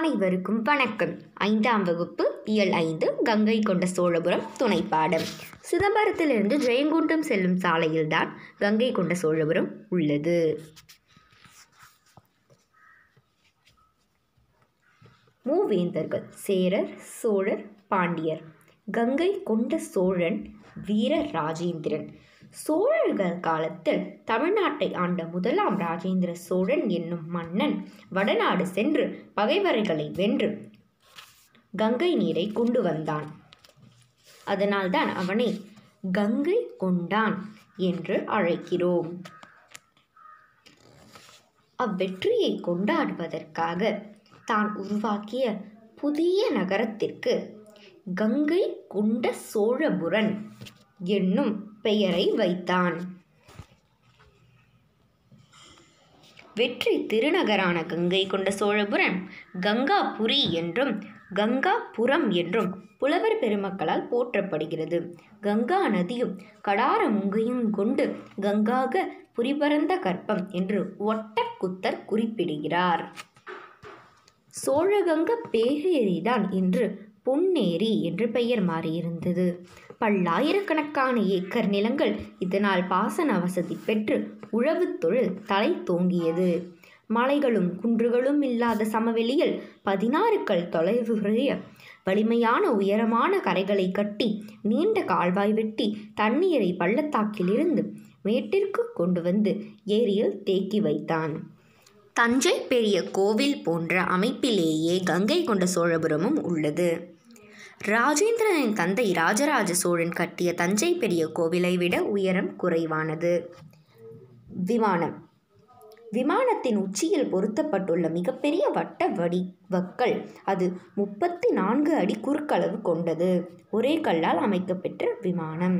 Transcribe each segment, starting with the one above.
அனைவருக்கும் வணக்கம் ஐந்தாம் வகுப்பு இயல் ஐந்து கங்கை கொண்ட சோழபுரம் துணைப்பாடம் சிதம்பரத்திலிருந்து ஜெயங்கொண்டம் செல்லும் சாலையில்தான் கங்கை கொண்ட சோழபுரம் உள்ளது மூவேந்தர்கள் சேரர் சோழர் பாண்டியர் கங்கை கொண்ட சோழன் வீர ராஜேந்திரன் சோழர்கள் காலத்தில் தமிழ்நாட்டை ஆண்ட முதலாம் ராஜேந்திர சோழன் என்னும் மன்னன் வடநாடு சென்று பகைவர்களை வென்று கங்கை நீரை கொண்டு வந்தான் அதனால்தான் அவனை கங்கை கொண்டான் என்று அழைக்கிறோம் அவ்வெற்றியை கொண்டாடுவதற்காக தான் உருவாக்கிய புதிய நகரத்திற்கு கங்கை கொண்ட சோழபுரன் என்னும் பெயரை வைத்தான் வெற்றி திருநகரான கங்கை கொண்ட சோழபுரம் கங்காபுரி என்றும் கங்காபுரம் என்றும் புலவர் பெருமக்களால் போற்றப்படுகிறது கங்கா நதியும் கடாரமுங்கையும் கொண்டு கங்காக புரிபரந்த கற்பம் என்று ஒட்டக்குத்தர் குறிப்பிடுகிறார் சோழகங்க பேரேரிதான் இன்று பொன்னேரி என்று பெயர் மாறியிருந்தது பல்லாயிரக்கணக்கான ஏக்கர் நிலங்கள் இதனால் பாசன வசதி பெற்று உழவுத் தொழில் தலை தோங்கியது மலைகளும் குன்றுகளும் இல்லாத சமவெளியில் பதினாறு கல் தொலைவுடைய வலிமையான உயரமான கரைகளை கட்டி நீண்ட கால்வாய் வெட்டி தண்ணீரை பள்ளத்தாக்கிலிருந்து மேட்டிற்கு கொண்டு வந்து ஏரியில் தேக்கி வைத்தான் தஞ்சை பெரிய கோவில் போன்ற அமைப்பிலேயே கங்கை கொண்ட சோழபுரமும் உள்ளது ராஜேந்திரனின் தந்தை ராஜராஜ சோழன் கட்டிய தஞ்சை பெரிய கோவிலை விட உயரம் குறைவானது விமானம் விமானத்தின் உச்சியில் பொருத்தப்பட்டுள்ள மிகப்பெரிய வட்ட வடிவக்கல் அது முப்பத்தி நான்கு அடி குறுக்களவு கொண்டது ஒரே கல்லால் அமைக்கப்பெற்ற விமானம்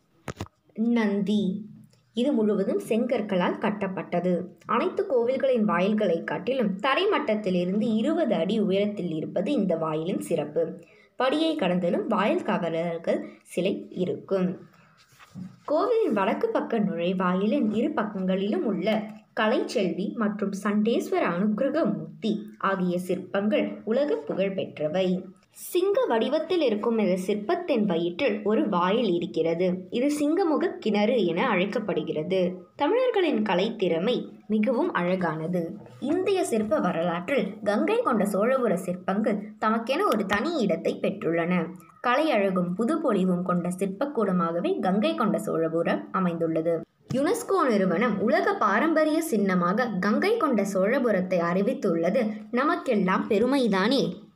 நந்தி இது முழுவதும் செங்கற்களால் கட்டப்பட்டது அனைத்து கோவில்களின் வாயில்களை காட்டிலும் தரைமட்டத்திலிருந்து இருபது அடி உயரத்தில் இருப்பது இந்த வாயிலின் சிறப்பு படியை கடந்ததும் வாயில் காவலர்கள் சிலை இருக்கும் கோவிலின் வடக்கு பக்க நுழைவாயிலின் இரு பக்கங்களிலும் உள்ள கலைச்செல்வி மற்றும் சண்டேஸ்வர அனுகிரக மூர்த்தி ஆகிய சிற்பங்கள் உலக புகழ் பெற்றவை சிங்க வடிவத்தில் இருக்கும் இந்த சிற்பத்தின் வயிற்றில் ஒரு வாயில் இருக்கிறது இது சிங்கமுக கிணறு என அழைக்கப்படுகிறது தமிழர்களின் கலைத்திறமை மிகவும் அழகானது இந்திய சிற்ப வரலாற்றில் கங்கை கொண்ட சோழபுர சிற்பங்கள் தமக்கென ஒரு தனி இடத்தை பெற்றுள்ளன கலை அழகும் புதுப்பொலிவும் கொண்ட சிற்பக்கூடமாகவே கங்கை கொண்ட சோழபுரம் அமைந்துள்ளது யுனெஸ்கோ நிறுவனம் உலக பாரம்பரிய சின்னமாக கங்கை கொண்ட சோழபுரத்தை அறிவித்துள்ளது நமக்கெல்லாம் பெருமைதானே